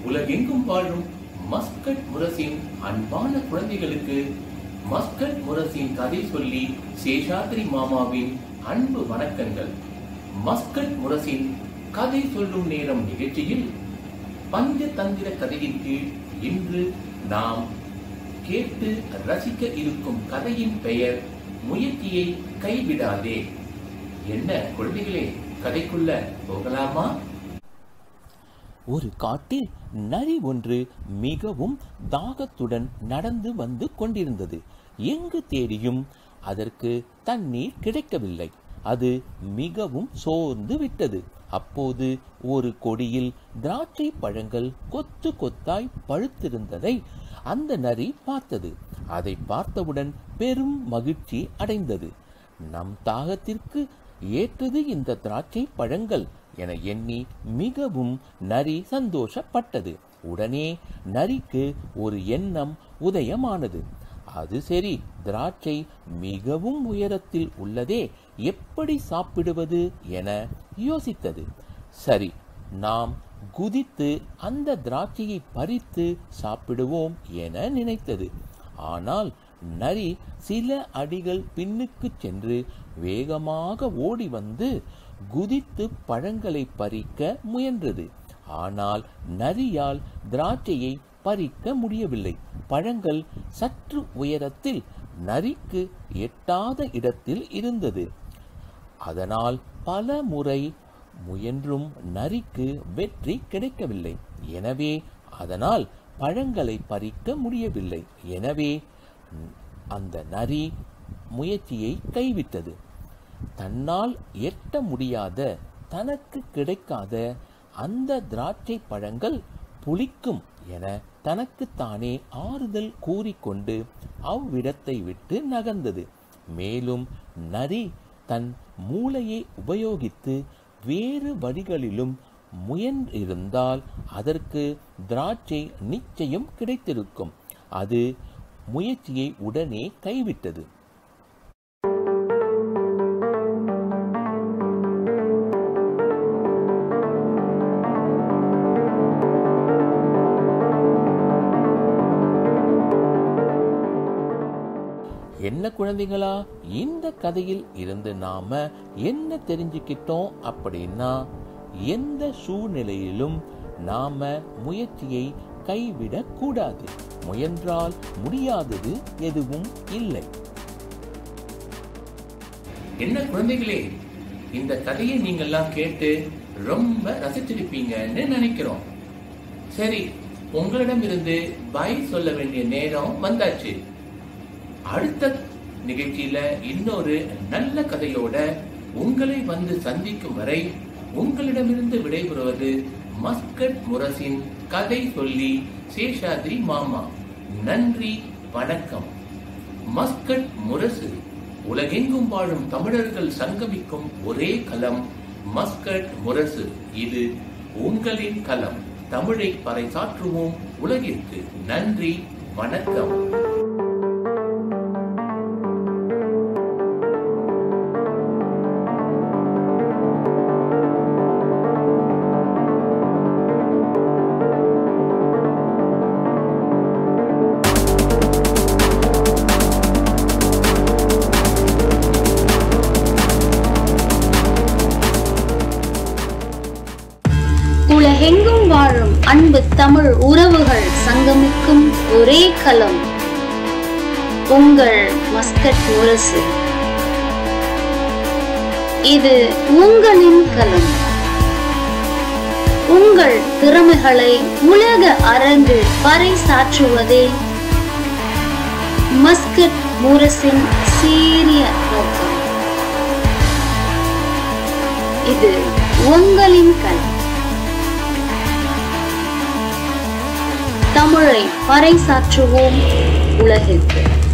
உலகெங்கும் வாழும் மஸ்கட் முரசின் அன்பான குழந்தைகளுக்கு மஸ்கட் முரசின் கதை சொல்லி சேஷாத்ரி மாமாவின் அன்பு வணக்கங்கள் மஸ்கட் முரசின் கதை சொல்லும் நேரம் நிகழ்ச்சியில் பஞ்சதந்திர கதையின் கீழ் இன்று நாம் கேட்டு ரசிக்க இருக்கும் கதையின் பெயர் முயற்சியை கைவிடாதே என்ன குழந்தைகளே கதைக்குள்ள போகலாமா ஒரு காட்டில் நரி ஒன்று மிகவும் தாகத்துடன் நடந்து வந்து கொண்டிருந்தது எங்கு தேடியும் அதற்கு தண்ணீர் கிடைக்கவில்லை அது மிகவும் சோர்ந்து விட்டது அப்போது ஒரு கொடியில் திராட்சை பழங்கள் கொத்து கொத்தாய் பழுத்திருந்ததை அந்த நரி பார்த்தது அதை பார்த்தவுடன் பெரும் மகிழ்ச்சி அடைந்தது நம் தாகத்திற்கு ஏற்றது இந்த திராட்சை பழங்கள் என எண்ணி மிகவும் நரி சந்தோஷப்பட்டது உடனே நரிக்கு ஒரு எண்ணம் உதயமானது அது சரி திராட்சை மிகவும் உயரத்தில் உள்ளதே எப்படி சாப்பிடுவது என யோசித்தது சரி நாம் குதித்து அந்த திராட்சையை பறித்து சாப்பிடுவோம் என நினைத்தது ஆனால் நரி சில அடிகள் பின்னுக்கு சென்று வேகமாக ஓடி வந்து குதித்து பழங்களை பறிக்க முயன்றது ஆனால் நரியால் திராட்சையை பறிக்க முடியவில்லை பழங்கள் சற்று உயரத்தில் நரிக்கு எட்டாத இடத்தில் இருந்தது அதனால் பல முறை முயன்றும் நரிக்கு வெற்றி கிடைக்கவில்லை எனவே அதனால் பழங்களை பறிக்க முடியவில்லை எனவே அந்த நரி முயற்சியை கைவிட்டது தன்னால் எட்ட முடியாத தனக்கு கிடைக்காத அந்த திராட்சை பழங்கள் புளிக்கும் என தனக்குத்தானே ஆறுதல் கூறிக்கொண்டு அவ்விடத்தை விட்டு நகர்ந்தது மேலும் நரி தன் மூளையை உபயோகித்து வேறு வழிகளிலும் முயன்றிருந்தால் அதற்கு திராட்சை நிச்சயம் கிடைத்திருக்கும் அது முயற்சியை உடனே கைவிட்டது என்ன குழந்தைகளா இந்த கதையில் இருந்து நாம என்ன தெரிஞ்சுக்கிட்டோம் அப்படின்னா எந்த சூழ்நிலையிலும் நாம முயற்சியை கைவிடக் கூடாது முயன்றால் முடியாதது எதுவும் இல்லை என்ன குழந்தைகளே இந்த கதையை நீங்கெல்லாம் கேட்டு ரொம்ப ரசிச்சிருப்பீங்கன்னு நினைக்கிறோம் சரி உங்களிடமிருந்து பை சொல்ல வேண்டிய நேரம் வந்தாச்சு அடுத்த நிகழ்ச்சியில இன்னொரு நல்ல கதையோட உங்களை வந்து சந்திக்கும் வரை உங்களிடமிருந்து விடைபெறுவது மஸ்கட் முரசின் கதை சொல்லி சேஷாத்ரி மாமா நன்றி வணக்கம் மஸ்கட் முரசு உலகெங்கும் வாழும் தமிழர்கள் சங்கமிக்கும் ஒரே களம் மஸ்கட் முரசு இது உங்களின் களம் தமிழை பறைசாற்றுவோம் உலகிற்கு நன்றி வணக்கம் உலகெங்கும் வாழும் அன்பு தமிழ் உறவுகள் சங்கமிக்கும் ஒரே களம் உங்கள் மஸ்கட் முரசு இது உங்களின் களம் உங்கள் திறமைகளை உலக அரங்கில் பறைசாற்றுவதே மஸ்கட் முரசின் சீரிய நோக்கம் இது உங்களின் களம் தமிழை பறைசாற்றுவோம் உலகிற்கு